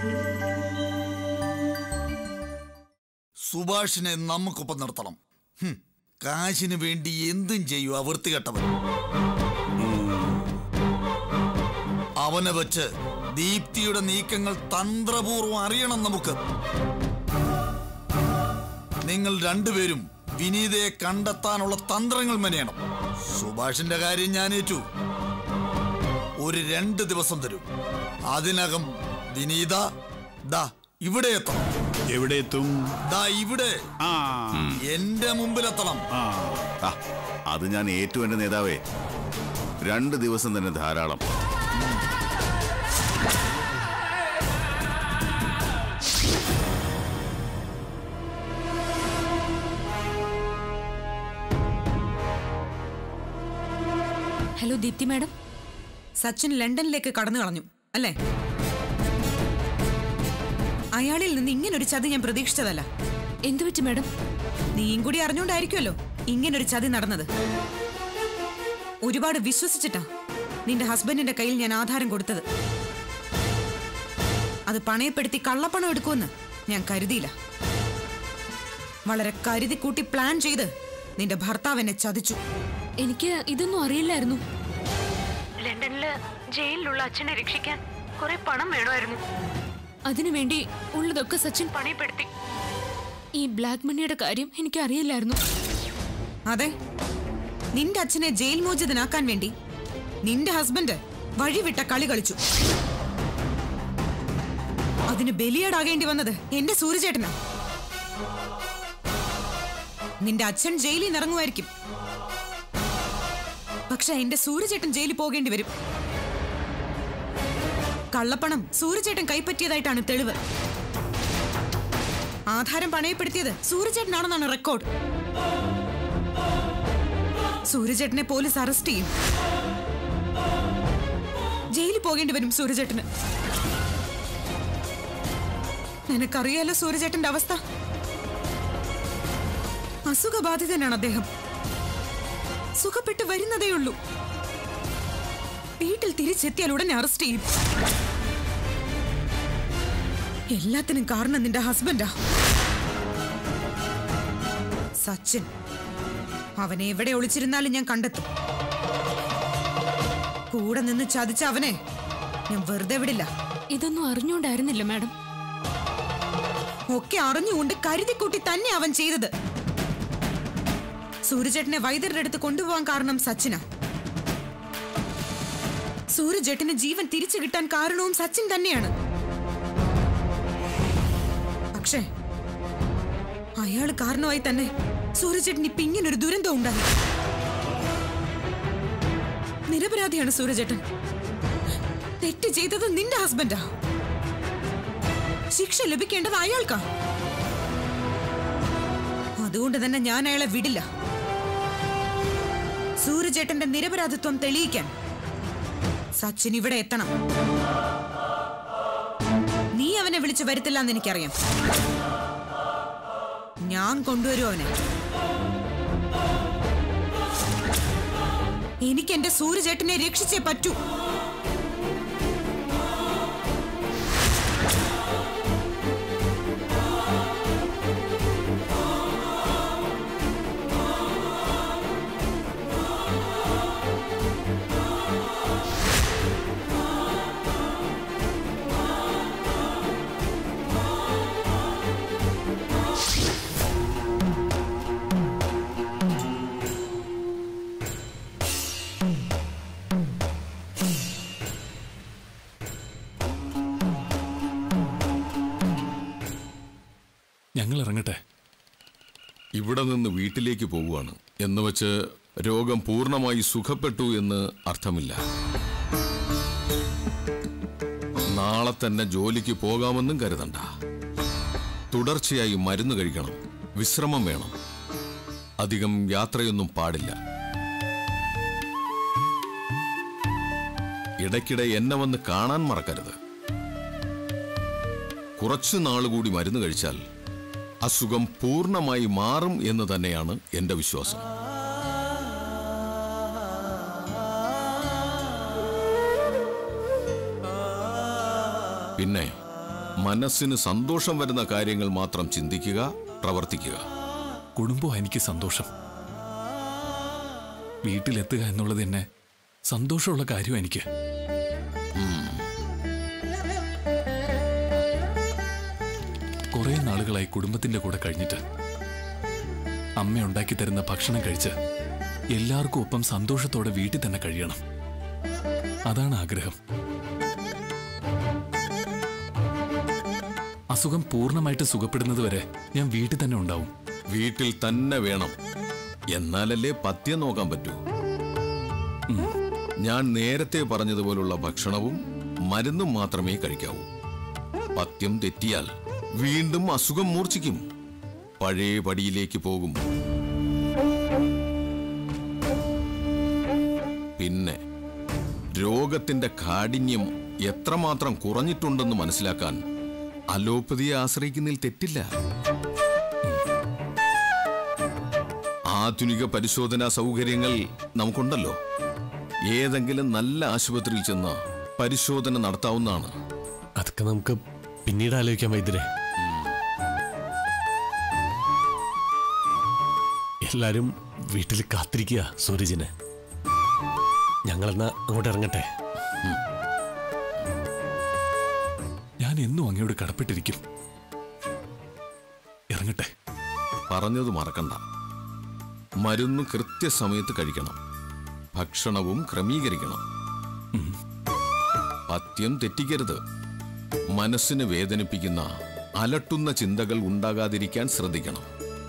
സുഭാഷിനെ നമുക്കൊപ്പം നിർത്തണം ഹും, കാശിന് വേണ്ടി എന്തും ചെയ്യും ആ വൃത്തികെട്ടവൻ അവനെ വെച്ച് ദീപ്തിയുടെ നീക്കങ്ങൾ തന്ത്രപൂർവ്വം അറിയണം നമുക്ക് നിങ്ങൾ രണ്ടുപേരും വിനീതയെ കണ്ടെത്താനുള്ള തന്ത്രങ്ങൾ മെനയണം സുഭാഷിന്റെ കാര്യം ഞാൻ ഏറ്റു ഒരു രണ്ട് ദിവസം തരും അതിനകം വിനീത ദാ ഇവിടെ എത്തണം എവിടെ എത്തും ദാ ഇവിടെ ആ എന്റെ മുമ്പിലെത്തണം ആ ആ, അത് ഞാൻ ഏറ്റു എന്റെ നേതാവേ രണ്ട് ദിവസം തന്നെ ധാരാളം ഹലോ ദീപ്തി മാഡം സച്ചിൻ ലണ്ടനിലേക്ക് കടന്നു കളഞ്ഞു അല്ലേ അയാളിൽ നിന്ന് ഇങ്ങനൊരു ചതി ഞാൻ പ്രതീക്ഷിച്ചതല്ല എന്തു പറ്റി മാഡം നീയും കൂടി അറിഞ്ഞുകൊണ്ടായിരിക്കുമല്ലോ ഇങ്ങനൊരു ചതി നടന്നത് ഒരുപാട് വിശ്വസിച്ചിട്ടാ നിന്റെ ഹസ്ബൻഡിന്റെ കയ്യിൽ ഞാൻ ആധാരം കൊടുത്തത് അത് പണയപ്പെടുത്തി കള്ളപ്പണം എടുക്കുമെന്ന് ഞാൻ കരുതിയില്ല വളരെ കരുതി കൂട്ടി പ്ലാൻ ചെയ്ത് നിന്റെ ഭർത്താവ് എന്നെ ചതിച്ചു എനിക്ക് ഇതൊന്നും അറിയില്ലായിരുന്നു ലണ്ടനില് ജയിലിലുള്ള അച്ഛനെ രക്ഷിക്കാൻ കുറെ പണം വേണമായിരുന്നു അതിനുവേണ്ടി ഉള്ളതൊക്കെ സച്ചിൻ പണയപ്പെടുത്തി ഈ ബ്ലാക്ക് മണിയുടെ കാര്യം എനിക്ക് അറിയില്ലായിരുന്നു അതെ നിന്റെ അച്ഛനെ ജയിൽ മോചിതനാക്കാൻ വേണ്ടി നിന്റെ ഹസ്ബൻഡ് വഴിവിട്ട കളി കളിച്ചു അതിന് ബലിയാടാകേണ്ടി വന്നത് എന്റെ സൂര്യചേട്ടനാ നിന്റെ അച്ഛൻ ജയിലിൽ നിന്ന് ഇറങ്ങുമായിരിക്കും പക്ഷെ എന്റെ സൂര്യചേട്ടൻ ജയിലിൽ പോകേണ്ടി വരും കള്ളപ്പണം സൂര്യചേട്ടൻ കൈപ്പറ്റിയതായിട്ടാണ് തെളിവ് ആധാരം പണയപ്പെടുത്തിയത് സൂര്യചേട്ടനാണെന്നാണ് റെക്കോർഡ് സൂര്യചേട്ടനെ പോലീസ് അറസ്റ്റ് ചെയ്യും ജയിലിൽ പോകേണ്ടി വരും സൂര്യചേട്ടന് നിനക്കറിയാലോ സൂര്യചേട്ടന്റെ അവസ്ഥ അസുഖബാധിതനാണ് അദ്ദേഹം സുഖപ്പെട്ട് വരുന്നതേ ഉള്ളൂ വീട്ടിൽ തിരിച്ചെത്തിയാൽ ഉടനെ അറസ്റ്റ് ചെയ്യും എല്ലാത്തിനും കാരണം നിന്റെ ഹസ്ബൻഡാ സച്ചിൻ അവനെ എവിടെ ഒളിച്ചിരുന്നാലും ഞാൻ കണ്ടെത്തും കൂടെ നിന്ന് ചതിച്ച അവനെ ഞാൻ വെറുതെ വിടില്ല ഇതൊന്നും അറിഞ്ഞുകൊണ്ടായിരുന്നില്ല മാഡം ഒക്കെ അറിഞ്ഞുകൊണ്ട് കരുതിക്കൂട്ടി തന്നെ അവൻ ചെയ്തത് സൂര്യചേട്ടനെ വൈദ്യരുടെ അടുത്ത് കൊണ്ടുപോകാൻ കാരണം സച്ചിനാ സൂര്യചേട്ടന് ജീവൻ തിരിച്ചു കിട്ടാൻ കാരണവും സച്ചിൻ തന്നെയാണ് പക്ഷേ അയാള് കാരണമായി തന്നെ സൂര്യചേട്ടൻ ഇപ്പൊ ഇങ്ങനൊരു ദുരന്തം ഉണ്ടായി നിരപരാധിയാണ് സൂര്യചേട്ടൻ തെറ്റ് ചെയ്തത് നിന്റെ ഹസ്ബൻഡാ ശിക്ഷ ലഭിക്കേണ്ടത് അയാൾക്കാ അതുകൊണ്ട് തന്നെ ഞാൻ അയാളെ വിടില്ല സൂര്യചേട്ടന്റെ നിരപരാധിത്വം തെളിയിക്കാൻ സച്ചിൻ ഇവിടെ എത്തണം നീ അവനെ വിളിച്ചു വരുത്തില്ല എന്ന് എനിക്കറിയാം ഞാൻ കൊണ്ടുവരും അവനെ എനിക്ക് എന്റെ സൂര്യചേട്ടനെ രക്ഷിച്ചേ പറ്റൂ ഞങ്ങൾ ഇറങ്ങട്ടെ ഇവിടെ നിന്ന് വീട്ടിലേക്ക് പോവുകയാണ് എന്ന് വെച്ച് രോഗം പൂർണ്ണമായി സുഖപ്പെട്ടു എന്ന് അർത്ഥമില്ല നാളെ തന്നെ ജോലിക്ക് പോകാമെന്നും കരുതണ്ട തുടർച്ചയായി മരുന്ന് കഴിക്കണം വിശ്രമം വേണം അധികം യാത്രയൊന്നും പാടില്ല ഇടയ്ക്കിടെ എന്നെ വന്ന് കാണാൻ മറക്കരുത് കുറച്ചു നാളുകൂടി മരുന്ന് കഴിച്ചാൽ അസുഖം പൂർണ്ണമായി മാറും എന്ന് തന്നെയാണ് എന്റെ വിശ്വാസം പിന്നെ മനസ്സിന് സന്തോഷം വരുന്ന കാര്യങ്ങൾ മാത്രം ചിന്തിക്കുക പ്രവർത്തിക്കുക കുടുംബം എനിക്ക് സന്തോഷം വീട്ടിലെത്തുക എന്നുള്ളത് തന്നെ സന്തോഷമുള്ള കാര്യം എനിക്ക് കുറെ നാളുകളായി കുടുംബത്തിന്റെ കൂടെ കഴിഞ്ഞിട്ട് അമ്മ ഉണ്ടാക്കി തരുന്ന ഭക്ഷണം കഴിച്ച് എല്ലാവർക്കും ഒപ്പം സന്തോഷത്തോടെ വീട്ടിൽ തന്നെ കഴിയണം അതാണ് ആഗ്രഹം അസുഖം പൂർണ്ണമായിട്ട് സുഖപ്പെടുന്നത് വരെ ഞാൻ വീട്ടിൽ തന്നെ ഉണ്ടാവും വീട്ടിൽ തന്നെ വേണം എന്നാലല്ലേ പഥ്യം നോക്കാൻ പറ്റൂ ഞാൻ നേരത്തെ പറഞ്ഞതുപോലുള്ള ഭക്ഷണവും മരുന്നും മാത്രമേ കഴിക്കാവൂ പഥ്യം തെറ്റിയാൽ വീണ്ടും അസുഖം മൂർച്ഛിക്കും പഴയ പടിയിലേക്ക് പോകും പിന്നെ രോഗത്തിന്റെ കാഠിന്യം എത്രമാത്രം കുറഞ്ഞിട്ടുണ്ടെന്ന് മനസ്സിലാക്കാൻ അലോപ്പതിയെ ആശ്രയിക്കുന്നതിൽ തെറ്റില്ല ആധുനിക പരിശോധനാ സൗകര്യങ്ങൾ നമുക്കുണ്ടല്ലോ ഏതെങ്കിലും നല്ല ആശുപത്രിയിൽ ചെന്ന് പരിശോധന നടത്താവുന്നതാണ് അതൊക്കെ നമുക്ക് പിന്നീട് ആലോചിക്കാം വൈദ്യരെ എല്ലാരും വീട്ടിൽ കാത്തിരിക്കുക സൂരജിന് ഞങ്ങളെന്നാ അങ്ങോട്ട് ഇറങ്ങട്ടെ ഞാൻ എന്നും അങ്ങയോട് കടപ്പെട്ടിരിക്കും ഇറങ്ങട്ടെ പറഞ്ഞത് മറക്കണ്ട മരുന്ന് കൃത്യസമയത്ത് കഴിക്കണം ഭക്ഷണവും ക്രമീകരിക്കണം പഥ്യം തെറ്റിക്കരുത് മനസ്സിന് വേദനിപ്പിക്കുന്ന അലട്ടുന്ന ചിന്തകൾ ഉണ്ടാകാതിരിക്കാൻ ശ്രദ്ധിക്കണം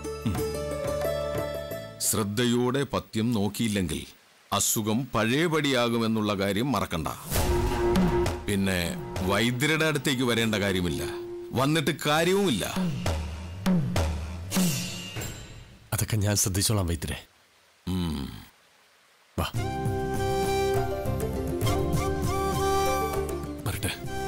ശ്രദ്ധയോടെ പഥ്യം നോക്കിയില്ലെങ്കിൽ അസുഖം പഴയപടിയാകുമെന്നുള്ള കാര്യം മറക്കണ്ട പിന്നെ വൈദ്യരുടെ അടുത്തേക്ക് വരേണ്ട കാര്യമില്ല വന്നിട്ട് കാര്യവുമില്ല അതൊക്കെ ഞാൻ ശ്രദ്ധിച്ചോളാം വൈദ്യരെ വാ വരട്ടെ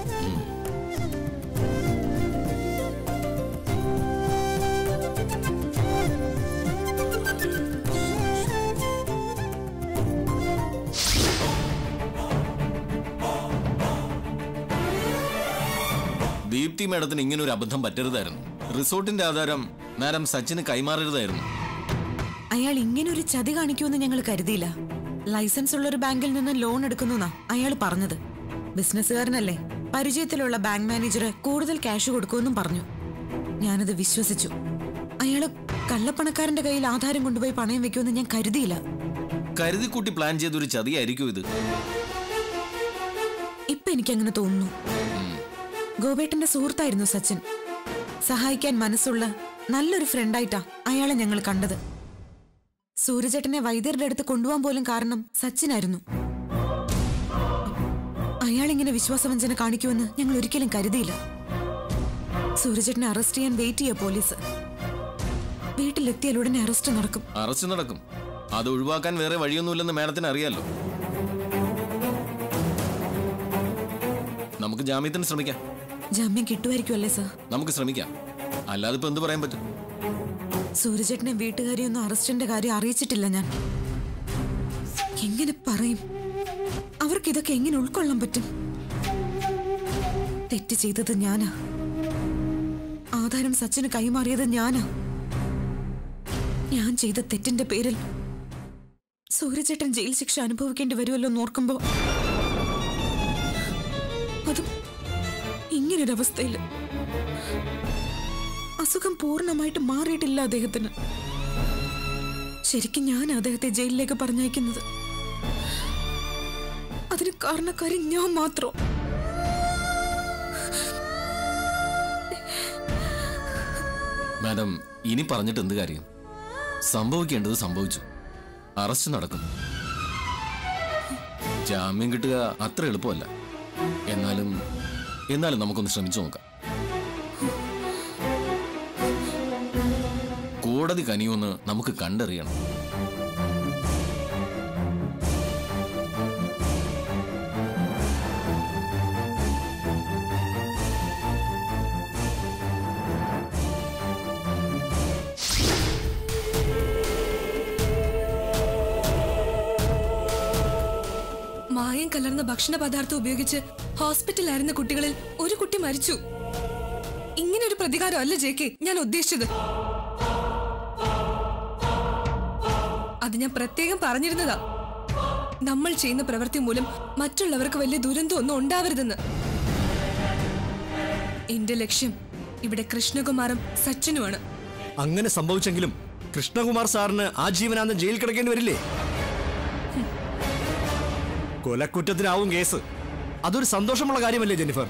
ദീപ്തി മാഡത്തിന് ഇങ്ങനെ ഒരു അബദ്ധം പറ്റരുതായിരുന്നു റിസോർട്ടിന്റെ ആധാരം മാഡം സച്ചിന് കൈമാറരുതായിരുന്നു അയാൾ ഇങ്ങനെ ഒരു ചതി കാണിക്കുമെന്ന് ഞങ്ങൾ കരുതിയില്ല ലൈസൻസ് ഉള്ള ഒരു ബാങ്കിൽ നിന്ന് ലോൺ എടുക്കുന്നുന്നാ അയാൾ പറഞ്ഞത് ബിസിനസ്സുകാരനല്ലേ പരിചയത്തിലുള്ള ബാങ്ക് മാനേജറെ കൂടുതൽ ക്യാഷ് കൊടുക്കുമെന്നും പറഞ്ഞു ഞാനത് വിശ്വസിച്ചു അയാള് കള്ളപ്പണക്കാരന്റെ കയ്യിൽ ആധാരം കൊണ്ടുപോയി പണയം വെക്കുമെന്ന് ഞാൻ കരുതിയില്ല കരുതിക്കൂട്ടി പ്ലാൻ ചെയ്തൊരു ചതിയായിരിക്കും ഇത് ഇപ്പൊ എനിക്കങ്ങനെ തോന്നുന്നു ഗോപേട്ടന്റെ സുഹൃത്തായിരുന്നു സച്ചിൻ സഹായിക്കാൻ മനസ്സുള്ള നല്ലൊരു ഫ്രണ്ടായിട്ടാ അയാളെ ഞങ്ങൾ കണ്ടത് സൂര്യചേട്ടനെ വൈദ്യരുടെ അടുത്ത് കൊണ്ടുപോകാൻ പോലും കാരണം സച്ചിനായിരുന്നു അയാളിങ്ങനെ വിശ്വാസവഞ്ചന കാണിക്കുമെന്ന് ഞങ്ങൾ ഒരിക്കലും കരുതിയില്ല സൂര്യചേട്ടനെ അറസ്റ്റ് ചെയ്യാൻ വെയിറ്റ് ചെയ്യുക പോലീസ് വീട്ടിലെത്തിയാൽ ഉടനെ അറസ്റ്റ് നടക്കും അറസ്റ്റ് നടക്കും അത് ഒഴിവാക്കാൻ വേറെ വഴിയൊന്നുമില്ലെന്ന് മാഡത്തിന് അറിയാലോ നമുക്ക് ജാമ്യത്തിന് ശ്രമിക്കാം ജാമ്യം കിട്ടുമായിരിക്കും അല്ലേ സർ നമുക്ക് ശ്രമിക്കാം അല്ലാതെ ഇപ്പൊ എന്ത് പറയാൻ പറ്റും സൂര്യചേട്ടനെ വീട്ടുകാരെയൊന്നും അറസ്റ്റിന്റെ കാര്യം അറിയിച്ചിട്ടില്ല ഞാൻ എങ്ങനെ പറയും അവർക്ക് ഇതൊക്കെ എങ്ങനെ ഉൾക്കൊള്ളാൻ പറ്റും തെറ്റ് ചെയ്തത് ഞാനാ ആധാരം സച്ചിന് കൈമാറിയത് ഞാനാ ഞാൻ ചെയ്ത തെറ്റിന്റെ പേരിൽ സൂര്യചേട്ടൻ ജയിൽ ശിക്ഷ അനുഭവിക്കേണ്ടി വരുമല്ലോ എന്നോർക്കുമ്പോ അതും ഇങ്ങനൊരവസ്ഥയില് അസുഖം പൂർണ്ണമായിട്ട് മാറിയിട്ടില്ല അദ്ദേഹത്തിന് ശരിക്കും ഞാൻ അദ്ദേഹത്തെ ജയിലിലേക്ക് പറഞ്ഞയക്കുന്നത് അതിന് കാരണക്കാരി ഞാൻ മാത്രം മാഡം ഇനി പറഞ്ഞിട്ട് എന്ത് കാര്യം സംഭവിക്കേണ്ടത് സംഭവിച്ചു അറസ്റ്റ് നടക്കും ജാമ്യം കിട്ടുക അത്ര എളുപ്പമല്ല എന്നാലും എന്നാലും നമുക്കൊന്ന് ശ്രമിച്ചു നോക്കാം കോടതി കനിയൊന്ന് നമുക്ക് കണ്ടറിയണം മായം കലർന്ന ഭക്ഷണ പദാർത്ഥം ഉപയോഗിച്ച് ഹോസ്പിറ്റലായിരുന്ന കുട്ടികളിൽ ഒരു കുട്ടി മരിച്ചു പ്രതികാരം അല്ല ജെ കെ ഞാൻ ഉദ്ദേശിച്ചത് അത് ഞാൻ പ്രത്യേകം പറഞ്ഞിരുന്നതാ നമ്മൾ ചെയ്യുന്ന പ്രവൃത്തി മൂലം മറ്റുള്ളവർക്ക് വലിയ ദുരന്തം ഒന്നും ഉണ്ടാവരുതെന്ന് എന്റെ ലക്ഷ്യം ഇവിടെ കൃഷ്ണകുമാറും സച്ചിനുമാണ് അങ്ങനെ സംഭവിച്ചെങ്കിലും കൃഷ്ണകുമാർ സാറിന് ആജീവനാന്തം ജയിൽ കിടക്കേണ്ടി വരില്ലേ കൊലക്കുറ്റത്തിനാവും കേസ് അതൊരു സന്തോഷമുള്ള കാര്യമല്ലേ ജെന്നിഫർ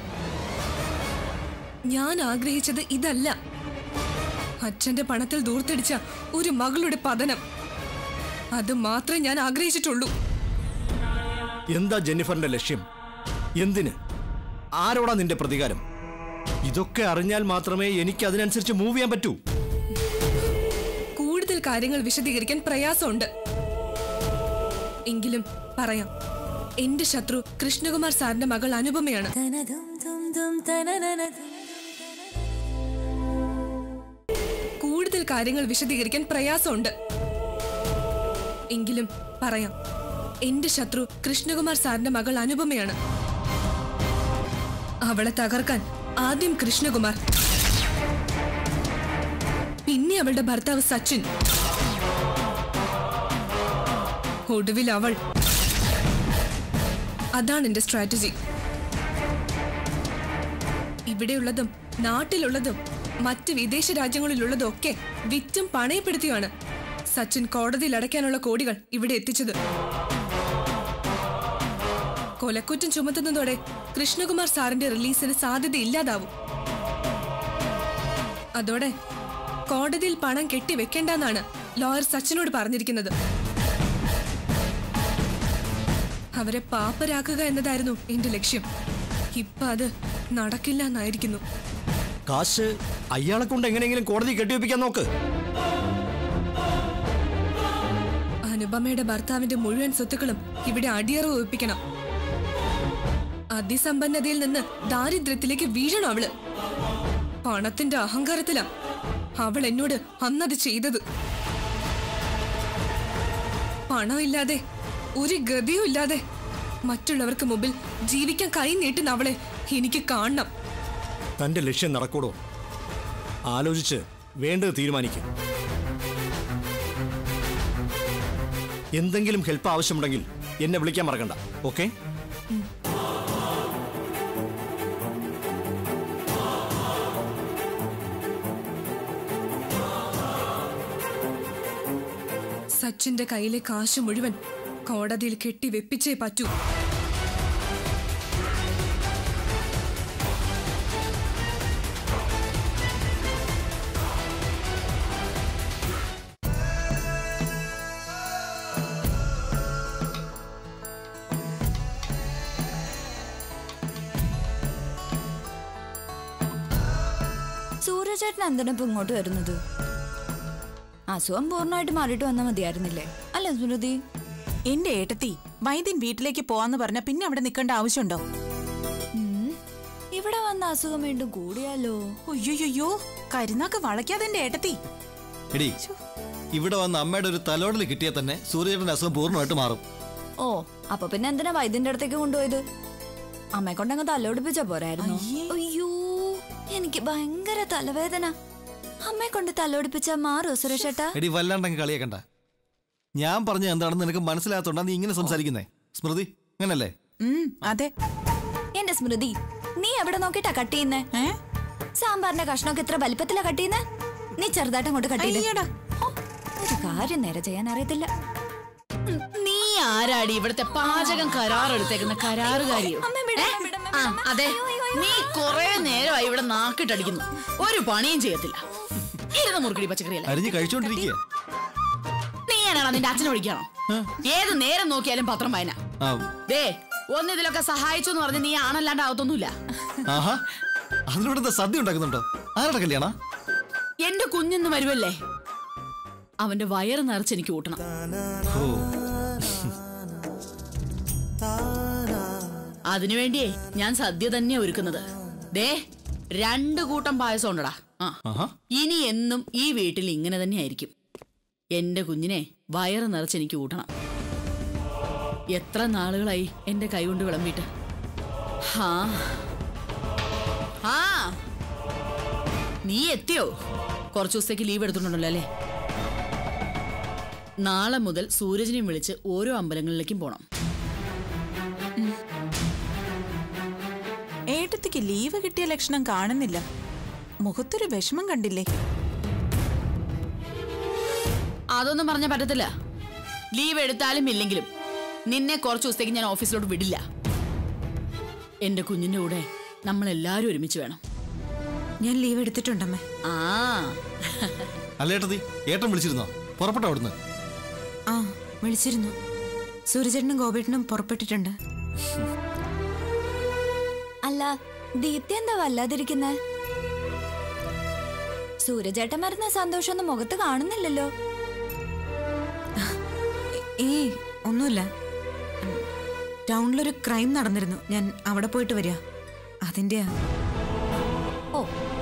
ഞാൻ ആഗ്രഹിച്ചത് ഇതല്ല അച്ഛന്റെ പണത്തിൽ ദൂർത്തടിച്ച ഒരു മകളുടെ പതനം അത് മാത്രമേ ഞാൻ ആഗ്രഹിച്ചിട്ടുള്ളൂ എന്താ ജെന്നിഫറിന്റെ ലക്ഷ്യം എന്തിന് ആരോടാ നിന്റെ പ്രതികാരം ഇതൊക്കെ അറിഞ്ഞാൽ മാത്രമേ എനിക്ക് അതിനനുസരിച്ച് മൂവ് ചെയ്യാൻ പറ്റൂ കൂടുതൽ കാര്യങ്ങൾ വിശദീകരിക്കാൻ പ്രയാസമുണ്ട് എങ്കിലും പറയാം എന്റെ ശത്രു കൃഷ്ണകുമാർ സാറിന്റെ മകൾ അനുപമയാണ് കൂടുതൽ കാര്യങ്ങൾ വിശദീകരിക്കാൻ പ്രയാസമുണ്ട് എങ്കിലും പറയാം എന്റെ ശത്രു കൃഷ്ണകുമാർ സാറിന്റെ മകൾ അനുപമയാണ് അവളെ തകർക്കാൻ ആദ്യം കൃഷ്ണകുമാർ പിന്നെ അവളുടെ ഭർത്താവ് സച്ചിൻ ഒടുവിൽ അവൾ അതാണ് എന്റെ സ്ട്രാറ്റജി ഇവിടെയുള്ളതും നാട്ടിലുള്ളതും മറ്റ് വിദേശ രാജ്യങ്ങളിലുള്ളതും ഒക്കെ വിറ്റും പണയപ്പെടുത്തിയാണ് സച്ചിൻ കോടതിയിൽ അടയ്ക്കാനുള്ള കോടികൾ ഇവിടെ എത്തിച്ചത് കൊലക്കുറ്റം ചുമത്തുന്നതോടെ കൃഷ്ണകുമാർ സാറിന്റെ റിലീസിന് സാധ്യത ഇല്ലാതാവും അതോടെ കോടതിയിൽ പണം കെട്ടിവെക്കേണ്ടെന്നാണ് ലോയർ സച്ചിനോട് പറഞ്ഞിരിക്കുന്നത് അവരെ പാപ്പരാക്കുക എന്നതായിരുന്നു എന്റെ ലക്ഷ്യം ഇപ്പൊ അത് നടക്കില്ല എന്നായിരിക്കുന്നു കാശ് അയാളെ കൊണ്ട് എങ്ങനെയെങ്കിലും കോടതി കെട്ടിവെപ്പിക്കാൻ നോക്ക് അനുപമയുടെ ഭർത്താവിന്റെ മുഴുവൻ സ്വത്തുക്കളും ഇവിടെ അടിയറവ് ഒപ്പിക്കണം അതിസമ്പന്നതയിൽ നിന്ന് ദാരിദ്ര്യത്തിലേക്ക് വീഴണം അവള് പണത്തിന്റെ അഹങ്കാരത്തിലാ അവൾ എന്നോട് അന്നത് ചെയ്തത് പണമില്ലാതെ ഒരു ഗതിയും ഇല്ലാതെ മറ്റുള്ളവർക്ക് മുമ്പിൽ ജീവിക്കാൻ കൈ നീട്ടുന്ന അവളെ എനിക്ക് കാണണം തന്റെ ലക്ഷ്യം നടക്കൂടോ ആലോചിച്ച് വേണ്ടത് തീരുമാനിക്കും എന്തെങ്കിലും ഹെൽപ്പ് ആവശ്യമുണ്ടെങ്കിൽ എന്നെ വിളിക്കാൻ മറക്കണ്ട ഓക്കെ സച്ചിന്റെ കയ്യിലെ കാശ് മുഴുവൻ കോടതിയിൽ കെട്ടി വെപ്പിച്ചേ പറ്റൂ സൂര്യചേട്ടൻ എന്തിനാ ഇപ്പൊ ഇങ്ങോട്ട് വരുന്നത് അസുഖം പൂർണ്ണമായിട്ട് മാറിയിട്ട് വന്നാൽ മതിയായിരുന്നില്ലേ അല്ല സ്മൃതി എന്റെ ഏട്ടത്തി വൈദ്യൻ വീട്ടിലേക്ക് പോവാന്ന് പറഞ്ഞ പിന്നെ അവിടെ നിൽക്കേണ്ട ആവശ്യമുണ്ടോ ഉം, ഇവിടെ വന്ന അസുഖം വീണ്ടും കൂടിയാലോ അയ്യോയ്യോ കരുനാക്ക് വളയ്ക്കാതെ എന്റെ ഏട്ടത്തി എടി ഇവിടെ വന്ന് അമ്മയുടെ ഒരു തലോടൽ കിട്ടിയാൽ തന്നെ സൂര്യയുടെ അസുഖം പൂർണ്ണമായിട്ട് മാറും ഓ അപ്പൊ പിന്നെ എന്തിനാ വൈദ്യന്റെ അടുത്തേക്ക് കൊണ്ടുപോയത് അമ്മയെ കൊണ്ടങ്ങ് തലോടിപ്പിച്ച പോരായിരുന്നു അയ്യോ എനിക്ക് ഭയങ്കര തലവേദന അമ്മയെ കൊണ്ട് തലോടിപ്പിച്ച മാറോ സുരേഷേട്ടാ എടി വല്ലാണ്ടങ്ങ് കളിയാക്കണ്ട ഞാൻ പറഞ്ഞ എന്താണെന്ന് നിനക്ക് മനസ്സിലാകത്തോണ്ടാ നീ ഇങ്ങനെ സംസാരിക്കുന്നേ സ്മൃതി അങ്ങനല്ലേ അതെ എന്റെ സ്മൃതി നീ എവിടെ നോക്കിട്ടാ കട്ട് ചെയ്യുന്നേ സാമ്പാറിന്റെ കഷ്ണമൊക്കെ എത്ര വലിപ്പത്തിലാ കട്ട് ചെയ്യുന്നേ നീ ചെറുതായിട്ട് അങ്ങോട്ട് കട്ട് ചെയ്ത് ഒരു കാര്യം നേരെ ചെയ്യാൻ അറിയത്തില്ല നീ ആരാടി ഇവിടുത്തെ പാചകം കരാറെടുത്തേക്കുന്ന കരാറുകാരിയോ ഏ? ആ അതെ നീ കൊറേ നേരമായി ഇവിടെ നാക്കിട്ടടിക്കുന്നു ഒരു പണിയും ചെയ്യത്തില്ല ഇരുന്ന് മുറുക്കടി പച്ചക്കറിയല്ല അരിഞ്ഞ് കഴിച്ചോണ്ടിരിക്കുക നീ ആണോ നിന്റെ അച്ഛനെ വിളിക്കാണോ ഏത് നേരം നോക്കിയാലും പത്രം വായന ആ ദേ ഒന്ന് ഇതിലൊക്കെ സഹായിച്ചു എന്ന് പറഞ്ഞ് നീ ആണല്ലാണ്ട് ആവത്തൊന്നുമില്ല ആഹാ അതിലൂടെ എന്താ സദ്യ ഉണ്ടാക്കുന്നുണ്ടോ ആരുടെ കല്യാണ എന്റെ കുഞ്ഞിന്ന് വരുമല്ലേ അവന്റെ വയറ് നിറച്ച് എനിക്ക് കൂട്ടണം അതിനുവേണ്ടിയേ ഞാൻ സദ്യ തന്നെ ഒരുക്കുന്നത് ദേ രണ്ട് കൂട്ടം പായസം ഉണ്ടടാ ആ ഇനി എന്നും ഈ വീട്ടിൽ ഇങ്ങനെ തന്നെ ആയിരിക്കും എന്റെ കുഞ്ഞിനെ വയറ് നിറച്ച് എനിക്ക് കൂട്ടണം എത്ര നാളുകളായി എന്റെ കൈകൊണ്ട് വിളമ്പിട്ട് ഹാ ആ നീ എത്തിയോ കുറച്ചു ദിവസത്തേക്ക് ലീവ് എടുത്തിട്ടുണ്ടല്ലോ അല്ലേ നാളെ മുതൽ സൂരജിനെയും വിളിച്ച് ഓരോ അമ്പലങ്ങളിലേക്കും പോണം ഏട്ടത്തിക്ക് ലീവ് കിട്ടിയ ലക്ഷണം കാണുന്നില്ല മുഖത്തൊരു വിഷമം കണ്ടില്ലേ അതൊന്നും പറഞ്ഞാൽ പറ്റത്തില്ല ലീവ് എടുത്താലും ഇല്ലെങ്കിലും നിന്നെ കുറച്ച് ദിവസത്തേക്ക് ഞാൻ ഓഫീസിലോട്ട് വിടില്ല എന്റെ കുഞ്ഞിന്റെ കൂടെ നമ്മൾ എല്ലാവരും ഒരുമിച്ച് വേണം ഞാൻ ലീവ് എടുത്തിട്ടുണ്ടമ്മേ ആ അല്ല ഏട്ടത്തി ഏട്ടൻ വിളിച്ചിരുന്നോ പുറപ്പെട്ടോ അവിടുന്ന് ആ വിളിച്ചിരുന്നു സൂര്യചേട്ടനും ഗോപേട്ടനും പുറപ്പെട്ടിട്ടുണ്ട് അല്ല ദീപ്തി എന്താ വല്ലാതിരിക്കുന്നേ സൂര്യചേട്ടൻ വരുന്ന സന്തോഷമൊന്നും മുഖത്ത് കാണുന്നില്ലല്ലോ ഏയ് ഒന്നുമില്ല ടൗണിലൊരു ക്രൈം നടന്നിരുന്നു ഞാൻ അവിടെ പോയിട്ട് വരിക അതിന്റെയാ ഓ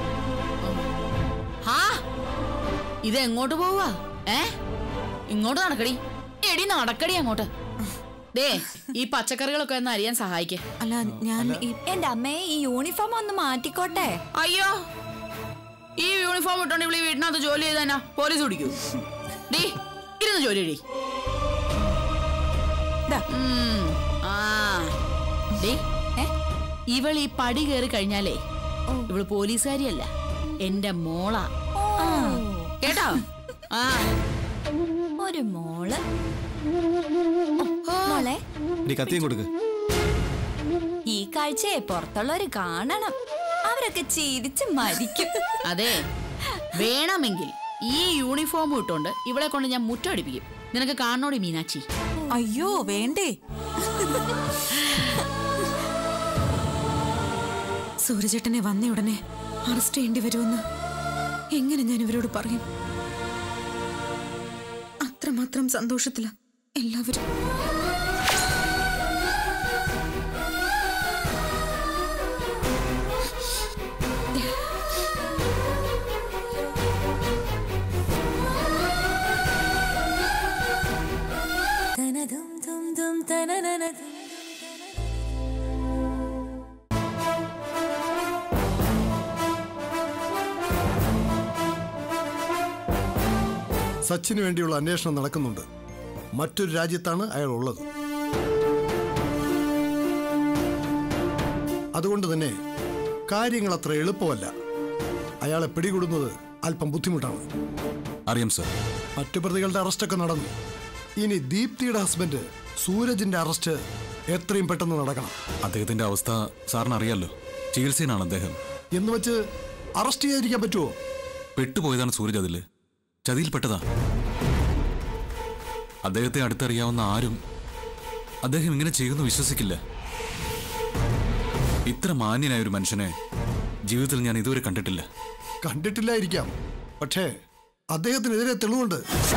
ഹാ ഇത് എങ്ങോട്ട് പോവാ ഏ ഇങ്ങോട്ട് നടക്കടി എടി നടക്കടി അങ്ങോട്ട് ദേ ഈ പച്ചക്കറികളൊക്കെ ഒന്ന് അറിയാൻ സഹായിക്കേ അല്ല ഞാൻ എന്റെ അമ്മയെ ഈ യൂണിഫോം ഒന്ന് മാറ്റിക്കോട്ടെ അയ്യോ ഈ യൂണിഫോം ഇട്ടോണ്ട് ഇവിടെ ഈ വീട്ടിനകത്ത് ജോലി ചെയ്താ പോലീസ് പിടിക്കൂ ഡീ ഇരുന്ന് ജോലി ചെയ്യടി. ഉം, ആ ഡീ ഇവൾ ഈ പടി കയറി കഴിഞ്ഞാലേ ഇവള് പോലീസുകാരിയല്ല എന്റെ മോളാ ആ, കേട്ടോ ആ ഒരു മോള് മോളെ ഇനി കത്തിയും കൊടുക്ക് ഈ കാഴ്ചയെ പുറത്തുള്ളവര് കാണണം അവരൊക്കെ ചിരിച്ച് മരിക്കും അതെ വേണമെങ്കിൽ ഈ യൂണിഫോം ഇട്ടോണ്ട് ഇവളെ കൊണ്ട് ഞാൻ മുറ്റം അടിപ്പിക്കും നിനക്ക് കാണണോടി മീനാക്ഷി അയ്യോ വേണ്ടേ സൂര്യചേട്ടനെ വന്ന ഉടനെ അറസ്റ്റ് ചെയ്യേണ്ടി വരുമെന്ന് എങ്ങനെ ഞാൻ ഇവരോട് പറയും അത്രമാത്രം സന്തോഷത്തില എല്ലാവരും സച്ചിന് വേണ്ടിയുള്ള അന്വേഷണം നടക്കുന്നുണ്ട് മറ്റൊരു രാജ്യത്താണ് അയാൾ ഉള്ളത് അതുകൊണ്ട് തന്നെ കാര്യങ്ങൾ അത്ര എളുപ്പമല്ല അയാളെ പിടികൂടുന്നത് അല്പം ബുദ്ധിമുട്ടാണ് അറിയാം സർ മറ്റു പ്രതികളുടെ അറസ്റ്റൊക്കെ നടന്നു ഇനി ദീപ്തിയുടെ ഹസ്ബൻഡ് സൂരജിന്റെ അറസ്റ്റ് എത്രയും പെട്ടെന്ന് നടക്കണം അദ്ദേഹത്തിന്റെ അവസ്ഥ സാറിന് അറിയാലോ ചികിത്സയിലാണ് അദ്ദേഹം എന്ന് വെച്ച് അറസ്റ്റ് ചെയ്യാതിരിക്കാൻ പറ്റുമോ പെട്ടുപോയതാണ് സൂരജ് അതില് ചതിയിൽപ്പെട്ടതാ അദ്ദേഹത്തെ അടുത്തറിയാവുന്ന ആരും അദ്ദേഹം ഇങ്ങനെ ചെയ്യുമെന്ന് വിശ്വസിക്കില്ല ഇത്ര മാന്യനായ ഒരു മനുഷ്യനെ ജീവിതത്തിൽ ഞാൻ ഇതുവരെ കണ്ടിട്ടില്ല കണ്ടിട്ടില്ലായിരിക്കാം പക്ഷേ അദ്ദേഹത്തിനെതിരെ തെളിവുണ്ട്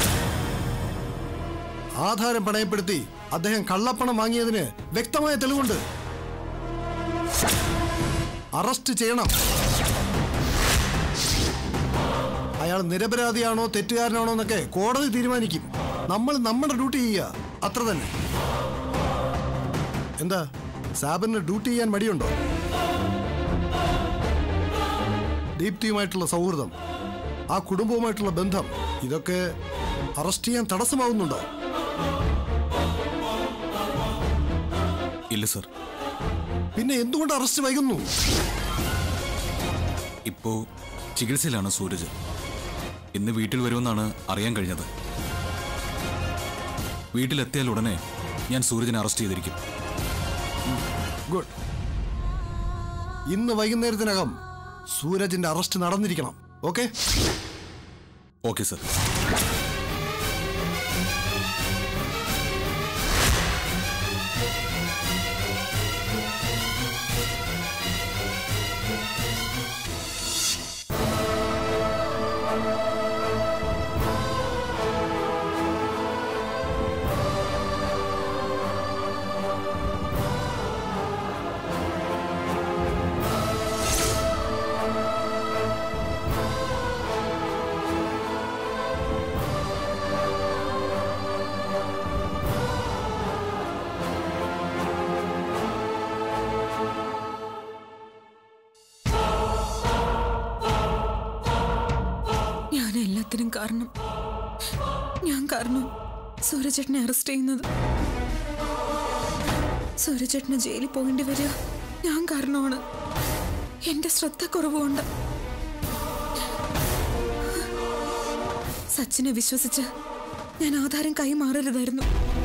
ആധാരം പണയപ്പെടുത്തി അദ്ദേഹം കള്ളപ്പണം വാങ്ങിയതിന് വ്യക്തമായ തെളിവുണ്ട് അറസ്റ്റ് ചെയ്യണം അയാൾ നിരപരാധിയാണോ തെറ്റുകാരനാണോ എന്നൊക്കെ കോടതി തീരുമാനിക്കും നമ്മൾ നമ്മുടെ ഡ്യൂട്ടി ചെയ്യുക അത്ര തന്നെ എന്താ സാബിന് ഡ്യൂട്ടി ചെയ്യാൻ മടിയുണ്ടോ ദീപ്തിയുമായിട്ടുള്ള സൗഹൃദം ആ കുടുംബവുമായിട്ടുള്ള ബന്ധം ഇതൊക്കെ അറസ്റ്റ് ചെയ്യാൻ തടസ്സമാവുന്നുണ്ടോ ഇല്ല സർ പിന്നെ എന്തുകൊണ്ട് അറസ്റ്റ് വൈകുന്നു ഇപ്പോ ചികിത്സയിലാണ് സൂരജ് ഇന്ന് വീട്ടിൽ വരുമെന്നാണ് അറിയാൻ കഴിഞ്ഞത് വീട്ടിലെത്തിയാൽ ഉടനെ ഞാൻ സൂരജിനെ അറസ്റ്റ് ചെയ്തിരിക്കും ഗുഡ് ഇന്ന് വൈകുന്നേരത്തിനകം സൂരജിന്റെ അറസ്റ്റ് നടന്നിരിക്കണം ഓക്കെ ഓക്കെ സർ എല്ലാത്തിനും കാരണം ഞാൻ കാരണം സൂര്യചേട്ടനെ അറസ്റ്റ് ചെയ്യുന്നത് സൂര്യചേട്ടന് ജയിലിൽ പോകേണ്ടി വരിക ഞാൻ കാരണമാണ് എന്റെ ശ്രദ്ധ കുറവുകൊണ്ട് സച്ചിനെ വിശ്വസിച്ച് ഞാൻ ആധാരം കൈമാറരുതായിരുന്നു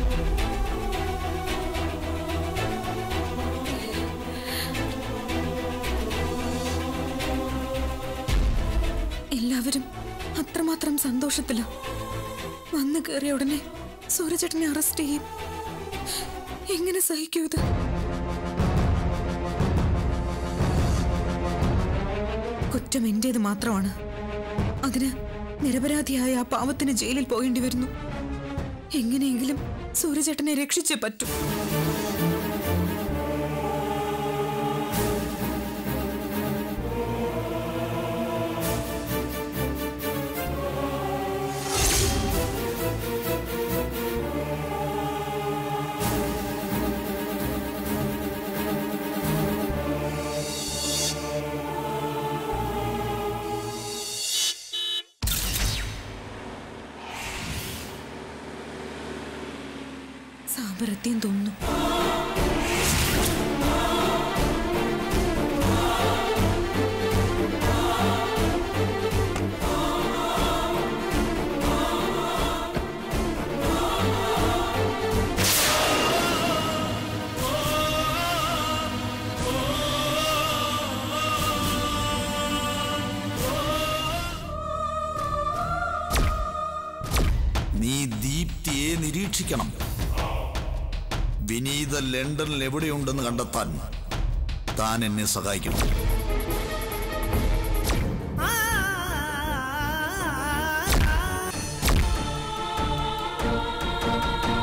എല്ലാവരും അത്രമാത്രം സന്തോഷത്തില വന്നു കയറിയ ഉടനെ സൂര്യചേട്ടനെ അറസ്റ്റ് ചെയ്യും എങ്ങനെ സഹിക്കൂ ഇത് കുറ്റം എന്റേത് മാത്രമാണ് അതിന് നിരപരാധിയായ ആ പാവത്തിന് ജയിലിൽ പോകേണ്ടി വരുന്നു എങ്ങനെയെങ്കിലും സൂര്യചേട്ടനെ രക്ഷിച്ചേ പറ്റൂ സാമരത്യം തോന്നുന്നു നീ ദീപ്തിയെ നിരീക്ഷിക്കണം വിനീത ലണ്ടനിൽ എവിടെയുണ്ടെന്ന് കണ്ടെത്താൻ താൻ എന്നെ സഹായിക്കണം ആ